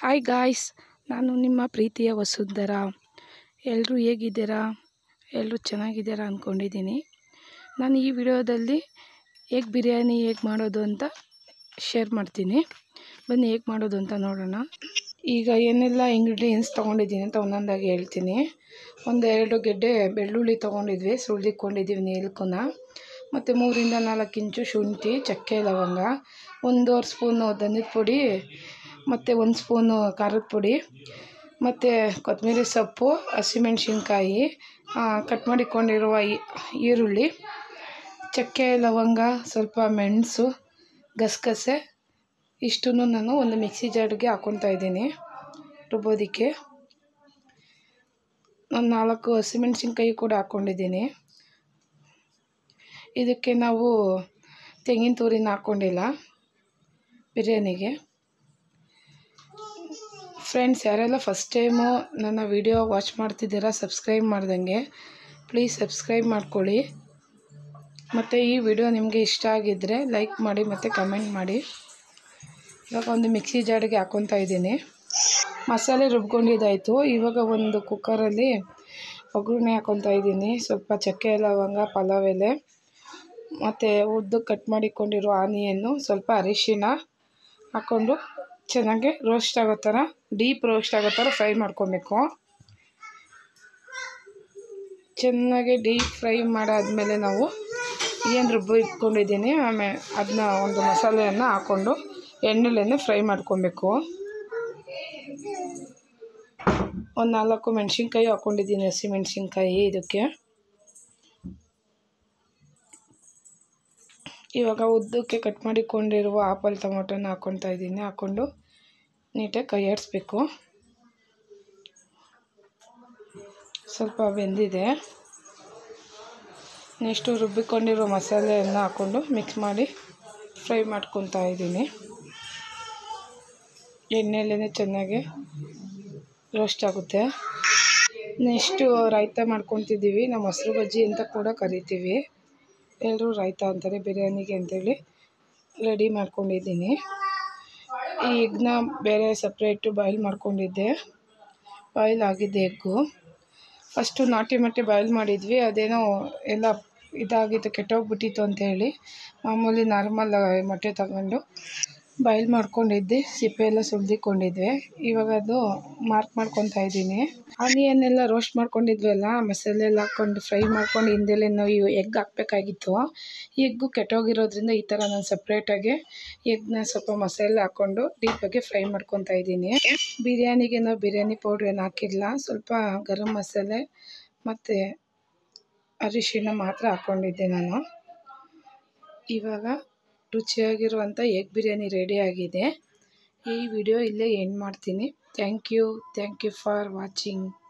hi guys ನಾನು ನಿಮ್ಮ ಪ್ರೀತಿಯ ವಸುಂಧರ ಎಲ್ಲರೂ ಹೇಗಿದ್ದೀರಾ ಎಲ್ಲರೂ ಚೆನ್ನಾಗಿದ್ದೀರಾ ಅಂದ್ಕೊಂಡಿದ್ದೀನಿ ನಾನು ಈ ವಿಡಿಯೋದಲ್ಲಿ ಎಗ್ ಬಿರಿಯಾನಿ ಹೇಗೆ ಮಾಡೋದು ಅಂತ ಶೇರ್ ಮಾಡ್ತೀನಿ ಬನ್ನಿ ಹೇಗೆ ಮಾಡೋದು ಅಂತ ನೋಡೋಣ ಈಗ ಏನೆಲ್ಲ ಇಂಗ್ರೀಡಿಯೆಂಟ್ಸ್ ತೊಗೊಂಡಿದ್ದೀನಿ ಅಂತ ಒಂದೊಂದಾಗಿ ಹೇಳ್ತೀನಿ ಒಂದೆರಡು ಗೆಡ್ಡೆ ಬೆಳ್ಳುಳ್ಳಿ ತೊಗೊಂಡಿದ್ವಿ ಸುಳಿದಿಕ್ಕೊಂಡಿದ್ದೀವಿ ನೀಲ್ಕುನ ಮತ್ತು ಮೂರಿಂದ ನಾಲ್ಕು ಇಂಚು ಶುಂಠಿ ಚಕ್ಕೆ ಲವಂಗ ಒಂದೂವರೆ ಸ್ಪೂನು ಧನಿದ ಪುಡಿ ಮತ್ತು ಒಂದು ಸ್ಪೂನು ಖಾರದ ಪುಡಿ ಮತ್ತು ಕೊತ್ತಂಬರಿ ಸೊಪ್ಪು ಹಸಿಮೆಣ್ಸಿನ್ಕಾಯಿ ಕಟ್ ಮಾಡಿಕೊಂಡಿರುವ ಈ- ಈರುಳ್ಳಿ ಚಕ್ಕೆ ಲವಂಗ ಸ್ವಲ್ಪ ಮೆಣಸು ಗಸಗಸೆ ಇಷ್ಟನ್ನು ನಾನು ಒಂದು ಮಿಕ್ಸಿ ಜಾರ್ಗೆ ಹಾಕ್ಕೊತಾ ಇದ್ದೀನಿ ರುಬ್ಬೋದಕ್ಕೆ ಒಂದು ನಾಲ್ಕು ಹಸಿಮೆಣ್ಸಿನ್ಕಾಯಿ ಕೂಡ ಹಾಕ್ಕೊಂಡಿದ್ದೀನಿ ಇದಕ್ಕೆ ನಾವು ತೆಂಗಿನ ತುರಿನ ಹಾಕ್ಕೊಂಡಿಲ್ಲ ಬಿರಿಯಾನಿಗೆ ಫ್ರೆಂಡ್ಸ್ ಯಾರೆಲ್ಲ ಫಸ್ಟ್ ಟೈಮು ನನ್ನ ವಿಡಿಯೋ ವಾಚ್ ಮಾಡ್ತಿದ್ದೀರಾ ಸಬ್ಸ್ಕ್ರೈಬ್ ಮಾಡ್ದಂಗೆ ಪ್ಲೀಸ್ ಸಬ್ಸ್ಕ್ರೈಬ್ ಮಾಡ್ಕೊಳ್ಳಿ ಮತ್ತು ಈ ವಿಡಿಯೋ ನಿಮಗೆ ಇಷ್ಟ ಆಗಿದ್ದರೆ ಲೈಕ್ ಮಾಡಿ ಮತ್ತು ಕಮೆಂಟ್ ಮಾಡಿ ಇವಾಗ ಒಂದು ಮಿಕ್ಸಿ ಜಾರ್ಗೆ ಹಾಕ್ಕೊತಾ ಇದ್ದೀನಿ ಮಸಾಲೆ ರುಬ್ಕೊಂಡಿದ್ದಾಯಿತು ಇವಾಗ ಒಂದು ಕುಕ್ಕರಲ್ಲಿ ಒಗ್ಗರಣೆ ಹಾಕ್ಕೊತಾ ಇದ್ದೀನಿ ಸ್ವಲ್ಪ ಚಕ್ಕೆ ಲವಂಗ ಪಲಾವ್ ಎಲೆ ಮತ್ತು ಉದ್ದು ಕಟ್ ಮಾಡಿಕೊಂಡಿರೋ ಆನಿಯನ್ನು ಸ್ವಲ್ಪ ಅರಿಶಿನ ಹಾಕ್ಕೊಂಡು ಚೆನ್ನಾಗಿ ರೋಸ್ಟ್ ಆಗೋ ಥರ ಡೀಪ್ ರೋಸ್ಟ್ ಆಗೋ ಥರ ಫ್ರೈ ಮಾಡ್ಕೊಬೇಕು ಚೆನ್ನಾಗಿ ಡೀಪ್ ಫ್ರೈ ಮಾಡಾದಮೇಲೆ ನಾವು ಏನು ರುಬ್ಬು ಇಟ್ಕೊಂಡಿದ್ದೀನಿ ಆಮೇಲೆ ಅದನ್ನ ಒಂದು ಮಸಾಲೆಯನ್ನು ಹಾಕ್ಕೊಂಡು ಎಣ್ಣೆಲೇನೆ ಫ್ರೈ ಮಾಡ್ಕೊಬೇಕು ಒಂದು ನಾಲ್ಕು ಮೆಣಸಿನ್ಕಾಯಿ ಹಾಕ್ಕೊಂಡಿದ್ದೀನಿ ಹಸಿ ಮೆಣಸಿನ್ಕಾಯಿ ಇದಕ್ಕೆ ಇವಾಗ ಉದ್ದಕ್ಕೆ ಕಟ್ ಮಾಡಿಕೊಂಡಿರುವ ಆಪಲ್ ಟೊಮೊಟೊನ ಹಾಕ್ಕೊತಾ ಇದ್ದೀನಿ ಹಾಕ್ಕೊಂಡು ನೀಟಾಗಿ ಕೈ ಆಡಿಸ್ಬೇಕು ಸ್ವಲ್ಪ ಬೆಂದಿದೆ ನೆಕ್ಸ್ಟು ರುಬ್ಬಿಕೊಂಡಿರೋ ಮಸಾಲೆಯನ್ನು ಹಾಕ್ಕೊಂಡು ಮಿಕ್ಸ್ ಮಾಡಿ ಫ್ರೈ ಮಾಡ್ಕೊತಾ ಇದ್ದೀನಿ ಎಣ್ಣೆಲೇ ಚೆನ್ನಾಗಿ ರೋಸ್ಟ್ ಆಗುತ್ತೆ ನೆಕ್ಸ್ಟು ರಾಯ್ತ ಮಾಡ್ಕೊತಿದ್ದೀವಿ ನಾವು ಮೊಸರು ಬಜ್ಜಿ ಅಂತ ಕೂಡ ಕರಿತೀವಿ ಎಲ್ಲರೂ ರಾಯ್ತ ಅಂತಾರೆ ಬಿರಿಯಾನಿಗೆ ಅಂತೇಳಿ ರೆಡಿ ಮಾಡ್ಕೊಂಡಿದ್ದೀನಿ ಈ ಎಗ್ನ ಬೇರೆ ಸಪ್ರೇಟು ಬಾಯ್ಲ್ ಮಾಡ್ಕೊಂಡಿದ್ದೆ ಬಾಯ್ಲ್ ಆಗಿದ್ದೆ ಎಗ್ಗು ಫಸ್ಟು ನಾಟಿ ಮಟ್ಟಿ ಬಾಯ್ಲ್ ಮಾಡಿದ್ವಿ ಅದೇನೋ ಎಲ್ಲ ಇದಾಗಿತ್ತು ಕೆಟ್ಟೋಗ್ಬಿಟ್ಟಿತ್ತು ಅಂತೇಳಿ ಮಾಮೂಲಿ ನಾರ್ಮಲ್ ಮೊಟ್ಟೆ ತಗೊಂಡು ಬಾಯ್ಲ್ ಮಾಡ್ಕೊಂಡಿದ್ದೆ ಸಿಪ್ಪೆ ಎಲ್ಲ ಸುಲಿದಿಕೊಂಡಿದ್ವಿ ಇವಾಗ ಅದು ಮಾರ್ಕ್ ಮಾಡ್ಕೊತಾ ಇದ್ದೀನಿ ಆನಿಯನ್ ಎಲ್ಲ ರೋಸ್ಟ್ ಮಾಡ್ಕೊಂಡಿದ್ವಲ್ಲ ಮಸಾಲೆ ಎಲ್ಲ ಹಾಕ್ಕೊಂಡು ಫ್ರೈ ಮಾಡ್ಕೊಂಡು ಹಿಂದೆಲೆ ನಾವು ಎಗ್ ಹಾಕಬೇಕಾಗಿತ್ತು ಎಗ್ಗು ಕೆಟ್ಟೋಗಿರೋದ್ರಿಂದ ಈ ಥರ ನಾನು ಸಪ್ರೇಟಾಗಿ ಎಗ್ನ ಸ್ವಲ್ಪ ಮಸಾಲೆ ಹಾಕ್ಕೊಂಡು ಡೀಪಾಗಿ ಫ್ರೈ ಮಾಡ್ಕೊತಾ ಇದ್ದೀನಿ ಬಿರಿಯಾನಿಗೆ ನಾವು ಬಿರಿಯಾನಿ ಪೌಡ್ರ್ ಏನು ಹಾಕಿಲ್ಲ ಸ್ವಲ್ಪ ಗರಂ ಮಸಾಲೆ ಮತ್ತು ಅರಿಶಿಣ ಮಾತ್ರ ಹಾಕ್ಕೊಂಡಿದ್ದೆ ನಾನು ಇವಾಗ ರುಚಿಯಾಗಿರುವಂಥ ಎಗ್ ಬಿರಿಯಾನಿ ರೆಡಿ ಆಗಿದೆ ಈ ವಿಡಿಯೋ ಇಲ್ಲೇ ಎಂಡ್ ಮಾಡ್ತೀನಿ thank you thank you for watching